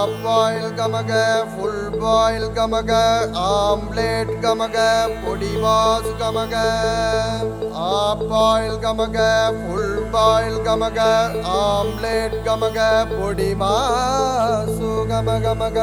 boil கமக full boil கமக omelette கமக பொடிவாஸ் கமக ஆப் பாயில் கமக ஃபுல் பாயில் கமக ஆம்லேட் கமக பொடிமாசு கம கமக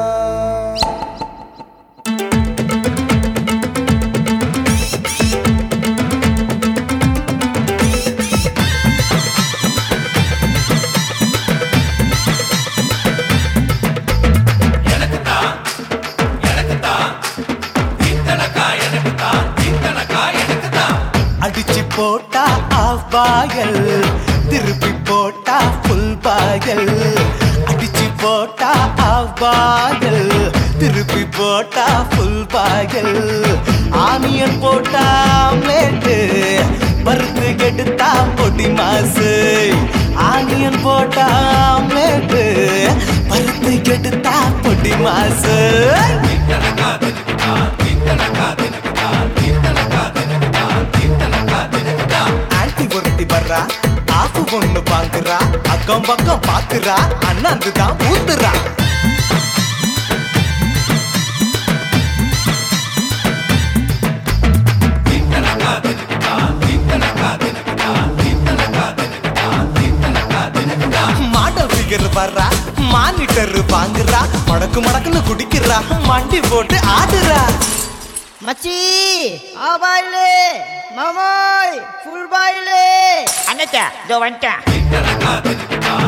அடிச்சு போட்டா ஆஃப் பாயல் திருப்பி போட்டா ஃபுல் பாயல் அடிச்சு போட்டா ஆஃப் பாயல் திருப்பி போட்டா ஃபுல் பாயல் ஆனியன் போட்டா ஆம்லேட்டு பருத்து கெடுத்தா பொடி மாசு ஆனியன் போட்டா ஆம்லேட்டு பருத்து கெடுத்தா பொடி மாசு ஆன்டி ஒருத்தி வர்றா ஆப்பு ஒண்ணு பாக்குறா அக்கம் பக்கம் பாக்குறா அண்ணாந்து தான் ஊத்துறா மாடல் ஃபிகர் வர்றா மானிட்டர் வாங்குறா மடக்கு மடக்குன்னு குடிக்கிறா மண்டி போட்டு ஆடுறா மச்சி ஆ பாயிலே மாமாய் ஃபுல் பாயிலே அண்ணத்தா இதோ வந்துட்டேன்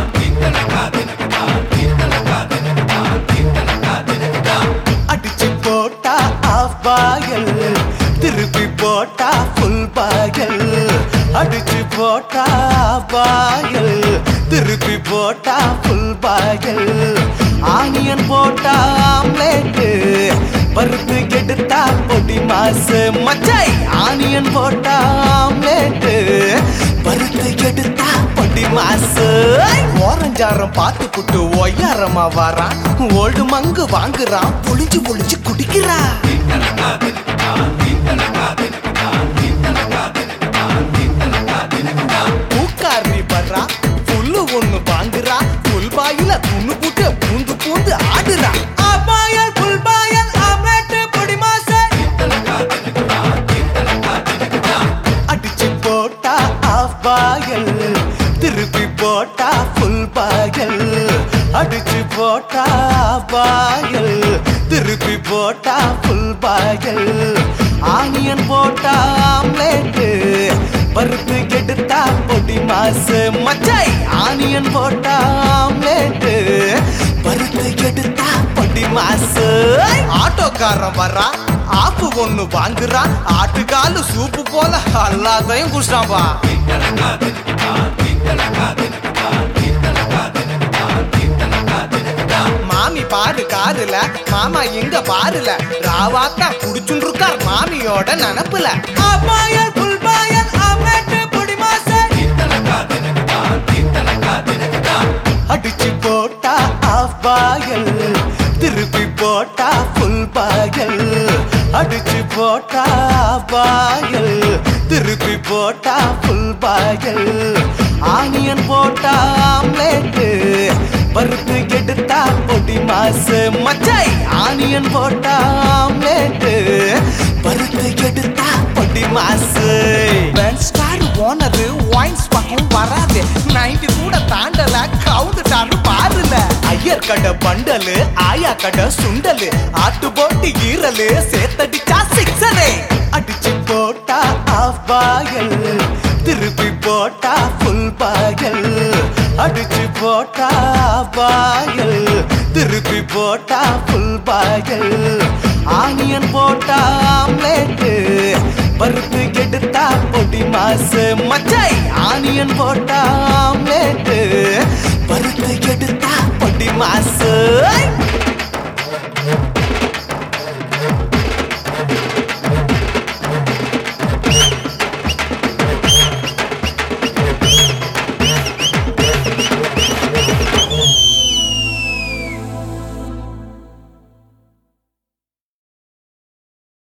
அடிச்சு போட்டா ஆஃப் பாயல் திருப்பி போட்டா ஃபுல் பாயல் அடிச்சு போட்டா பாயல் திருப்பி போட்டா ஃபுல் பாயல் ஆனியன் போட்டா ஆம்லேட்டு பருத்து கெடுத்தா பொடி மாசு மச்சாய் ஆனியன் போட்டா ஆம்லேட்டு பருத்து கெடுத்தா பொடி மாசு ஓரஞ்சாரம் பார்த்து புட்டு ஒய்யாரமா வாரான் ஓல்டு மங்கு வாங்குறான் பொழிஞ்சு பொழிஞ்சு குடிக்கிறான் பூக்காரி வர்றா புல்லு ஒண்ணு வாங்குறா புல் பாயில துண்ணு போட்டு பூந்து பூந்து ஆடுறா அபாயல் புல் பாயல் ஆம்லெட் பொடி மாசு அடிச்சு போட்டா ஆஃப் பாயல் திருப்பி போட்டா ஃபுல் பாயல் அடிச்சு போட்டா பாயல் திருப்பி போட்டா ஃபுல் பாயல் ஆனியன் போட்டா ஆம்லேட்டு பருத்து கெடுத்தா பொடி மாசு மச்சாய் ஆனியன் போட்டா ஆம்லேட்டு பருத்து கெடுத்தா பொடி மாசு ஆட்டோக்காரன் வர்றா ஆப்பு ஒண்ணு வாங்குறான் ஆட்டுக்காலு சூப்பு போல எல்லாத்தையும் குடிச்சான்பா மாமி பாரு காருல மாமா எங்க பாருல ராவாத்தா குடிச்சுட்டு இருக்கார் மாமியோட நினப்புல அப்பாயல் புல்பாயல் ஆம்லெட் பொடி மாசு அடிச்சு போட்டா ஆஃப் பாயல் திருப்பி போட்டா ஃபுல் பாயல் அடிச்சு போட்டா பாயல் திருப்பி போட்டா ஃபுல் பாயல் ஆனியன் போட்டா ஆம்லேட்டு பருத்து கெடுத்தா பொடி மாசு மச்சாய் ஆனியன் போட்டா ஆம்லேட்டு பருத்து கெடுத்தா பொடி மாசு ஸ்டார் ஓனரு வாயின்ஸ் பக்கம் வராது நைட்டு கூட தாண்டல கவுந்துட்டாரு பாருல ஐயர் கடை பண்டலு ஆயா கடை சுண்டலு ஆட்டு போட்டு ஈரலு சேத்தடிச்சா சிக்ஸரே அடிச்சு போட்டா ஆஃப் பாயல் திருப்பி போட்டா ஃபுல் பாயல் அடிச்சு போட்டா பாயல் திருப்பி போட்டா ஃபுல் பாயல் ஆனியன் போட்டா ஆம்லேட்டு பருத்து கெடுத்தா பொடி மாசு மச்சாய் ஆனியன் போட்டா ஆம்லேட்டு பருத்து கெடுத்தா பொடி மாசு